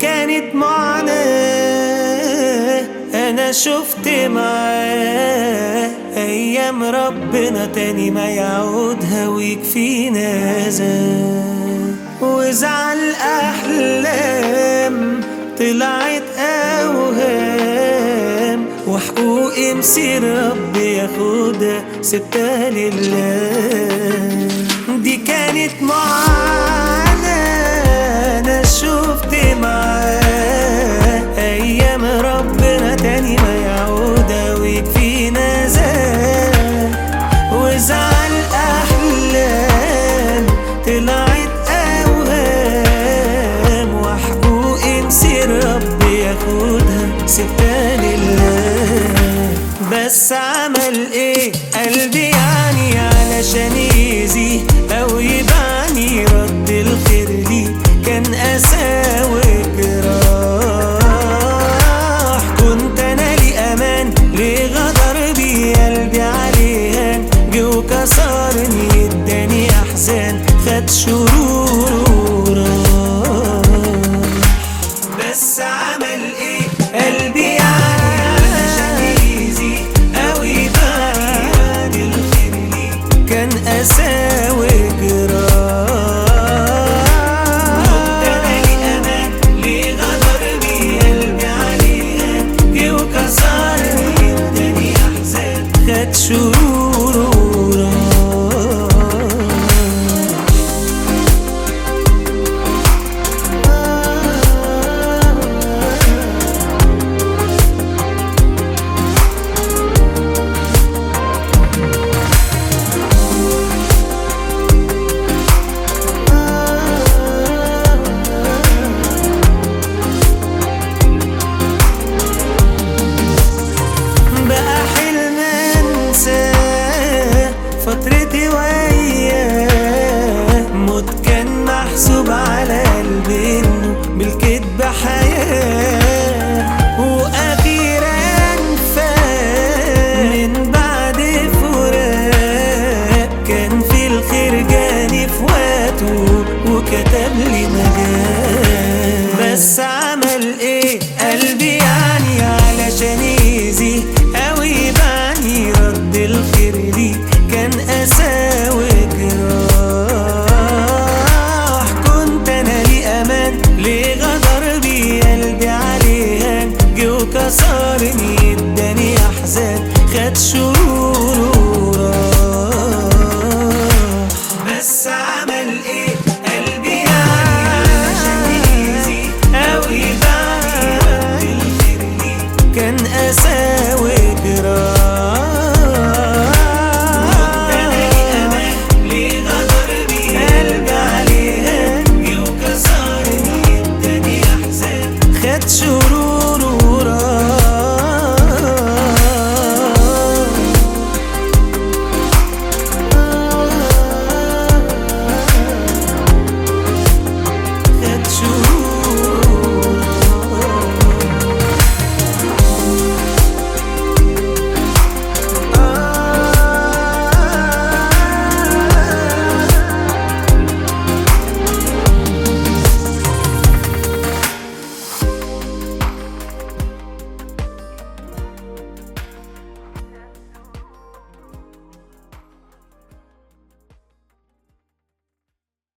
كانت معاناة أنا شفت معاه أيام ربنا تاني ما يعودها ويكفينا زاد وزعل أحلام طلعت أوهام وحقوقي مسير ربي ياخدها سبتها لله دي كانت معاناة أنا شفت معاه أيام ربنا تاني ما يعودها ويكفينا زاد وزعل أحلام طلعت أوهام وحقوقي مسير ربي ياخدها سبتها لله بس عمل ايه قلبي يعني علشان يزي او يبعني رد الخير لي كان اساوي جراح كنت انا لي امان ليه غدر بي قلبي عليها جه وكسرني اداني احزان خد شرور وراح بس عمل ايه قلبي يعني علشان يزي او يبعني الخير ليه كان اساوي جراح كنت انا لي امان ليه غدر بي قلبي عليها جه وكسرني اداني احزان خد شرور وراح بقى حلم انساه فترتي وياه موت كان محسوب على قلبي انه بالكدب حياه واخيرا فاق من بعد فراق كان في الخير جاني في وقته وكتب لي مجال بس عمل ايه قلبي يعني علشان يزي او يبعني رد الخير لي كان اساوي جراح كنت انا لي امان ليه غدر بي قلبي عليها جه وكسرني اداني احزان خد شرور وراح بس عمل ايه قلبي يعني علشان يزي او يبعني رد الخير ليه كان اساوي جراح خد شو